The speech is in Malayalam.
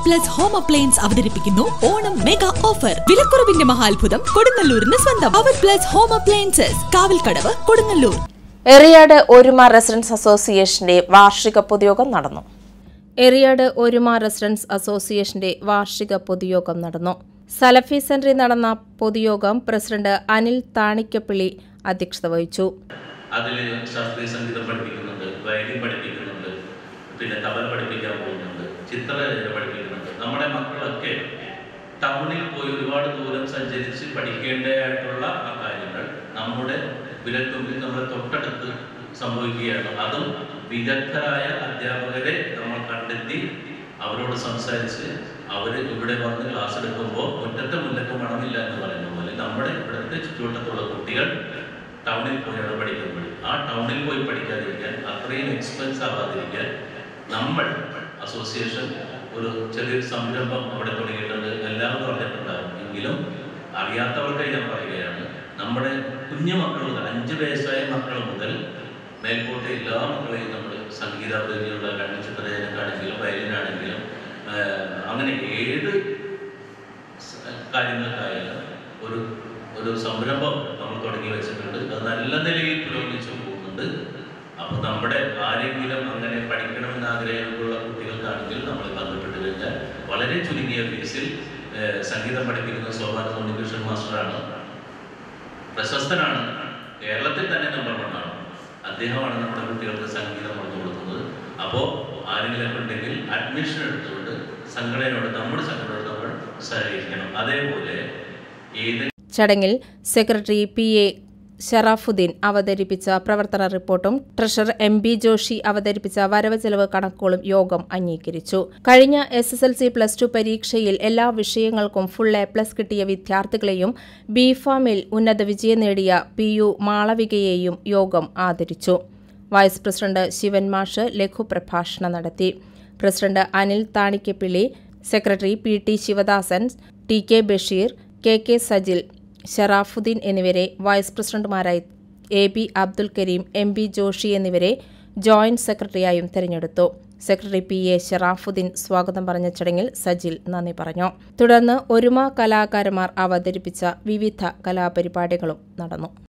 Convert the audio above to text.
പ്ലസ് ഹോം അപ്ലയൻസ് അവതരിപ്പിക്കുന്നു ഓണം മെഗാ ഓഫർ വിലക്കുറവിന്റെ മഹാത്ഭുതം കൊടുങ്ങല്ലൂരിന് സ്വന്തം അവർ plus home appliances Kavalkadavu Kodungallur Eriyad Oruma residents അസോസിയേഷന്റെ വാർഷിക പൊതുയോഗം നടന്നു എറിയാട് ഒരുമ റെസിഡൻസ് അസോസിയേഷന്റെ വാർഷിക പൊതുയോഗം നടന്നു സലഫി സെന്ററിൽ നടന്ന പൊതുയോഗം പ്രസിഡന്റ് അനിൽ താണിക്കപ്പിള്ളി അധ്യക്ഷത വഹിച്ചു അതിൽ ശാസ്ത്രീയ സംഗീതം പഠിപ്പിക്കുന്നുണ്ട് വയലിൻ പഠിപ്പിക്കുന്നുണ്ട് പിന്നെ തബല പഠിപ്പിക്കാൻ പോകുന്നുണ്ട് ചിത്രരചന പഠിപ്പിക്കുന്നുണ്ട് നമ്മുടെ മക്കളൊക്കെ ടൗണിൽ പോയി ഒരുപാട് ദൂരം സഞ്ചരിച്ച് പഠിക്കേണ്ടതായിട്ടുള്ള ആ കാര്യങ്ങൾ നമ്മുടെ വിരൽത്തുമ്പിൽ നമ്മുടെ തൊട്ടടുത്ത് സംഭവിക്കുകയാണ് അതും വിദഗ്ധരായ അധ്യാപകരെ നമ്മൾ കണ്ടെത്തി അവരോട് സംസാരിച്ച് അവർ ഇവിടെ വന്ന് ക്ലാസ് എടുക്കുമ്പോൾ മുറ്റത്തെ മുല്ലക്ക് മണമില്ല എന്ന് പറയുന്ന പോലെ നമ്മുടെ ഇവിടുത്തെ ചുറ്റുവട്ടത്തുള്ള കുട്ടികൾ ടൗണിൽ പോയാണ് പഠിക്കുന്നത് ആ ടൗണിൽ പോയി പഠിക്കാതിരിക്കാൻ അത്രയും എക്സ്പെൻസ് ആവാതിരിക്കാൻ നമ്മൾ അസോസിയേഷൻ ഒരു ചെറിയൊരു സംരംഭം അവിടെ തുടങ്ങിയിട്ടുണ്ട് എല്ലാം പറഞ്ഞിട്ടുണ്ടാകും എങ്കിലും അറിയാത്തവർക്കായി ഞാൻ പറയുകയാണ് നമ്മുടെ കുഞ്ഞു മക്കൾ മുതൽ അഞ്ച് വയസ്സായ മക്കൾ മുതൽ മേൽപോട്ടെ എല്ലാ മക്കളെയും നമ്മൾ സംഗീതാഭിരുചിയുള്ള കണ്ണിച്ചിത്രജനക്കാണെങ്കിലും വയലിനാണെങ്കിലും അങ്ങനെ ഏത് സ- കാര്യങ്ങൾക്കായാലും ഒരു ഒരു സംരംഭം നമ്മൾ തുടങ്ങി വെച്ചിട്ടുണ്ട് അത് നല്ല നിലയിൽ പുരോഗമിച്ചു പോകുന്നുണ്ട് അപ്പോൾ നമ്മുടെ ആരെങ്കിലും അങ്ങനെ പഠിക്കണമെന്ന് ആഗ്രഹമുള്ള കുട്ടികൾക്കാണെങ്കിൽ നമ്മൾ ബന്ധപ്പെട്ട് കഴിഞ്ഞാൽ വളരെ ചുരുങ്ങിയ ഫീസിൽ ഏഹ്, സംഗീതം പഠിപ്പിക്കുന്ന സോപാന ഉണ്ണികൃഷ്ണൻ മാസ്റ്ററാണ് പ്രശസ്തനാണ് കേരളത്തിൽ തന്നെ നമ്പർ വൺ ആണ് അദ്ദേഹമാണ് നമ്മുടെ കുട്ടികൾക്ക് സംഗീതം പറഞ്ഞു കൊടുക്കുന്നത് അപ്പോൾ ആരെങ്കിലും ഉണ്ടെങ്കിൽ അഡ്മിഷൻ എടുത്തുകൊണ്ട് സംഘടനയോട് നമ്മുടെ സംഘടനയോട് നമ്മൾ സഹകരിക്കണം അതേപോലെ ഏത് ചടങ്ങിൽ സെക്രട്ടറി പി എ ഷറാഫുദ്ദീൻ അവതരിപ്പിച്ച പ്രവർത്തന റിപ്പോർട്ടും ട്രഷറർ എം ബി ജോഷി അവതരിപ്പിച്ച വരവ് ചെലവ് കണക്കുകളും യോഗം അംഗീകരിച്ചു കഴിഞ്ഞ S S L C plus two പരീക്ഷയിൽ എല്ലാ വിഷയങ്ങൾക്കും ഫുൾ എ പ്ലസ് കിട്ടിയ വിദ്യാർത്ഥികളെയും ബിഫാമിൽ ഉന്നത വിജയം നേടിയ പി യു മാളവികയെയും യോഗം ആദരിച്ചു വൈസ് പ്രസിഡന്റ് ശിവൻ മാഷ് ലഘുപ്രഭാഷണം നടത്തി president Anil Thanikkappilly secretary P T Sivadasan T K Basheer K K Sajil Sharafudheen എന്നിവരെ വൈസ് പ്രസിഡന്റുമാരായി A B Abdul Kareem M B Joshi എന്നിവരെ ജോയിന്റ് സെക്രട്ടറിയായും തെരഞ്ഞെടുത്തു സെക്രട്ടറി പി എ ഷറാഫുദ്ദീൻ സ്വാഗതം പറഞ്ഞ ചടങ്ങിൽ സജിൽ നന്ദി പറഞ്ഞു തുടർന്ന് ഒരുമ കലാകാരന്മാർ അവതരിപ്പിച്ച വിവിധ കലാപരിപാടികളും നടന്നു